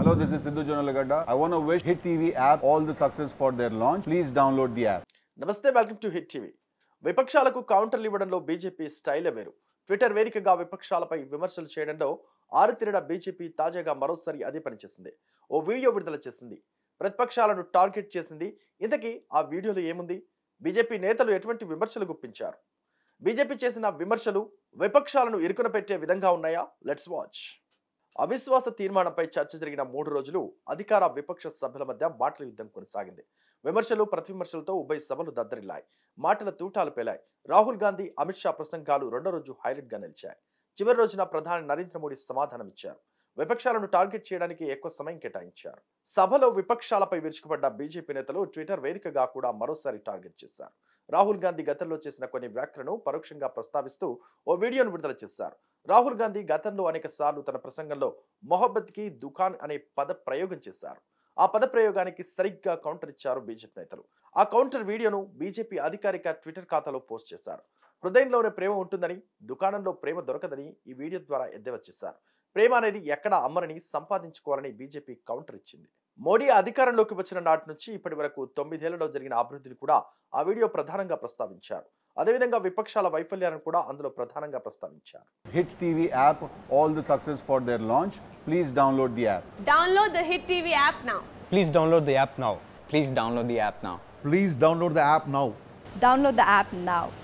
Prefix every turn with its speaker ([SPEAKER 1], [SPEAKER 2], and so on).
[SPEAKER 1] Hello, this is Sidhu Jonalagada. I want to wish Hit TV app all the success for their launch. Please download the app.
[SPEAKER 2] నమస్తే welcome to hit TV విపక్షాలకు కౌంటర్లు ఇవ్వడంలో BJP స్టైలే వేరు Twitter వేదికగా విపక్షాలపై విమర్శలు చేయడంలో ఆరుతిరిన BJP తాజాగా మరోసారి అదే పనిచేసింది ఓ వీడియో విడుదల చేసింది ప్రతిపక్షాలను టార్గెట్ చేసింది ఇంతకీ ఆ వీడియోలో ఏముంది బీజేపీ నేతలు ఎటువంటి విమర్శలు గుప్పించారు బీజేపీ చేసిన విమర్శలు విపక్షాలను ఇరుకున పెట్టే విధంగా ఉన్నాయా లెట్స్ వాచ్ అవిశ్వాస తీర్మానంపై చర్చ జరిగిన మూడు రోజులు అధికార విపక్ష సభ్యుల మధ్య మాటల యుద్ధం కొనసాగింది విమర్శలు ప్రతివిమర్శలతో ఉభయ సభలు దద్దరిల్లాయి మాటల తూటాలు పేలాయి రాహుల్ గాంధీ అమిత్ షా ప్రసంగాలు రెండో రోజు హైలైట్ గా నిలిచాయి చివరి రోజున ప్రధాని నరేంద్ర మోడీ సమాధానం ఇచ్చారు విపక్షాలను టార్గెట్ చేయడానికి ఎక్కువ సమయం కేటాయించారు సభలో విపక్షాలపై విరుచుకుపడ్డ బీజేపీ నేతలు ట్విట్టర్ వేదికగా కూడా మరోసారి టార్గెట్ చేశారు రాహుల్ గాంధీ గతంలో చేసిన కొన్ని వ్యాఖ్యలను పరోక్షంగా ప్రస్తావిస్తూ ఓ వీడియోను విడుదల చేశారు రాహుల్ గాంధీ గతంలో అనేక సార్లు తన ప్రసంగంలో మొహబ్బత్ కి దుకాన్ అనే పద ప్రయోగం చేశారు ఆ పద ప్రయోగానికి సరిగ్గా కౌంటర్ ఇచ్చారు బీజేపీ నేతలు ఆ కౌంటర్ వీడియోను బీజేపీ అధికారిక ట్విట్టర్ ఖాతాలో పోస్ట్ చేశారు హృదయంలోనే ప్రేమ ఉంటుందని దుకాణంలో ప్రేమ దొరకదని ఈ వీడియో ద్వారా ఎద్దేవా చేశారు ప్రేమ అనేది ఎక్కడ అమ్మరని సంపాదించుకోవాలని బీజేపీ కౌంటర్ ఇచ్చింది మోడీ అధికారంలోకి వచ్చిన నాటి నుంచి ఇప్పటి వరకు తొమ్మిదేళ్లలో జరిగిన అభివృద్ధిని కూడా ఆ వీడియో ప్రధానంగా ప్రస్తావించారు అదేవిధంగా విపక్షాల వైఫల్యాలను కూడా అందులో ప్రధానంగా ప్రస్తావించారు
[SPEAKER 1] Hit TV app all the success for their launch. Please download the app.
[SPEAKER 3] Download the Hit TV app now.
[SPEAKER 4] Please download the app now.
[SPEAKER 5] Please download the app now.
[SPEAKER 6] Please download the app now.
[SPEAKER 7] Download the app now.